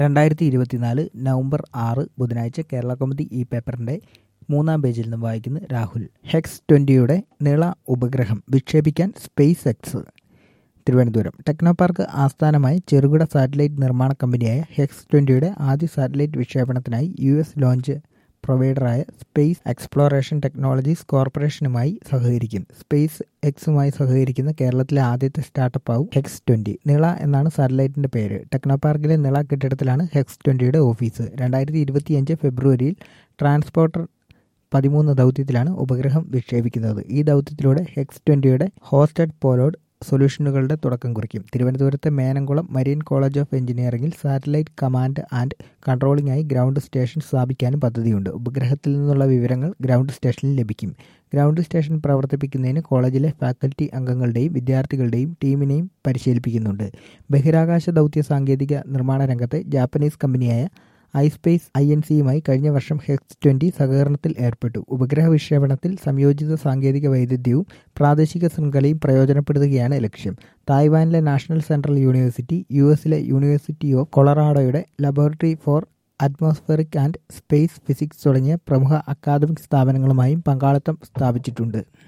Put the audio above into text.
രണ്ടായിരത്തി ഇരുപത്തിനാല് നവംബർ ആറ് ബുധനാഴ്ച കേരള കൗമുദി ഈ പേപ്പറിന്റെ മൂന്നാം പേജിൽ നിന്ന് വായിക്കുന്ന രാഹുൽ ഹെക്സ് ട്വന്റിയുടെ നീള ഉപഗ്രഹം വിക്ഷേപിക്കാൻ space X Thiruvananthapuram techno park ആസ്ഥാനമായി ചെറുകിട സാറ്റലൈറ്റ് നിർമ്മാണ കമ്പനിയായ ഹെക്സ് ട്വന്റിയുടെ ആദ്യ സാറ്റലൈറ്റ് വിക്ഷേപണത്തിനായി യു എസ് ലോഞ്ച് പ്രൊവൈഡറായ സ്പേസ് എക്സ്പ്ലോറേഷൻ ടെക്നോളജീസ് കോർപ്പറേഷനുമായി സഹകരിക്കും സ്പേസ് എക്സുമായി സഹകരിക്കുന്ന കേരളത്തിലെ ആദ്യത്തെ സ്റ്റാർട്ടപ്പാവും ഹെക്സ് ട്വന്റി നിള എന്നാണ് സാറ്റലൈറ്റിന്റെ പേര് ടെക്നോ പാർക്കിലെ നിള കെട്ടിടത്തിലാണ് ഹെക്സ് ട്വന്റിയുടെ ഓഫീസ് രണ്ടായിരത്തി ഇരുപത്തിയഞ്ച് ഫെബ്രുവരിയിൽ ട്രാൻസ്പോർട്ടർ പതിമൂന്ന് ദൗത്യത്തിലാണ് ഉപഗ്രഹം വിക്ഷേപിക്കുന്നത് ഈ ദൗത്യത്തിലൂടെ ഹെക്സ് ട്വന്റിയുടെ ഹോസ്റ്റഡ് പോലോഡ് സൊല്യൂഷനുകളുടെ തുടക്കം കുറിക്കും തിരുവനന്തപുരത്തെ മേനംകുളം മരീൻ കോളേജ് ഓഫ് എഞ്ചിനീയറിംഗിൽ സാറ്റലൈറ്റ് കമാൻഡ് ആൻഡ് കൺട്രോളിംഗായി ഗ്രൗണ്ട് സ്റ്റേഷൻ സ്ഥാപിക്കാനും പദ്ധതിയുണ്ട് ഉപഗ്രഹത്തിൽ നിന്നുള്ള വിവരങ്ങൾ ഗ്രൗണ്ട് സ്റ്റേഷനിൽ ലഭിക്കും ഗ്രൗണ്ട് സ്റ്റേഷൻ പ്രവർത്തിപ്പിക്കുന്നതിന് കോളേജിലെ ഫാക്കൽറ്റി അംഗങ്ങളുടെയും വിദ്യാർത്ഥികളുടെയും ടീമിനെയും പരിശീലിപ്പിക്കുന്നുണ്ട് ബഹിരാകാശ ദൗത്യ സാങ്കേതിക നിർമ്മാണ രംഗത്തെ ജാപ്പനീസ് കമ്പനിയായ ഐസ്പേസ് ഐ എൻ സിയുമായി കഴിഞ്ഞ വർഷം ഹെക്സ് ട്വന്റി സഹകരണത്തിൽ ഏർപ്പെട്ടു ഉപഗ്രഹ വിക്ഷേപണത്തിൽ സംയോജിത സാങ്കേതിക വൈദഗ്ധ്യവും പ്രാദേശിക ശൃംഖലയും പ്രയോജനപ്പെടുത്തുകയാണ് ലക്ഷ്യം തായ്വാനിലെ നാഷണൽ സെൻട്രൽ യൂണിവേഴ്സിറ്റി യു എസിലെ യൂണിവേഴ്സിറ്റി ഓഫ് കൊളറാഡോയുടെ laboratory for atmospheric and space physics തുടങ്ങിയ പ്രമുഖ അക്കാദമിക് സ്ഥാപനങ്ങളുമായും പങ്കാളിത്തം സ്ഥാപിച്ചിട്ടുണ്ട്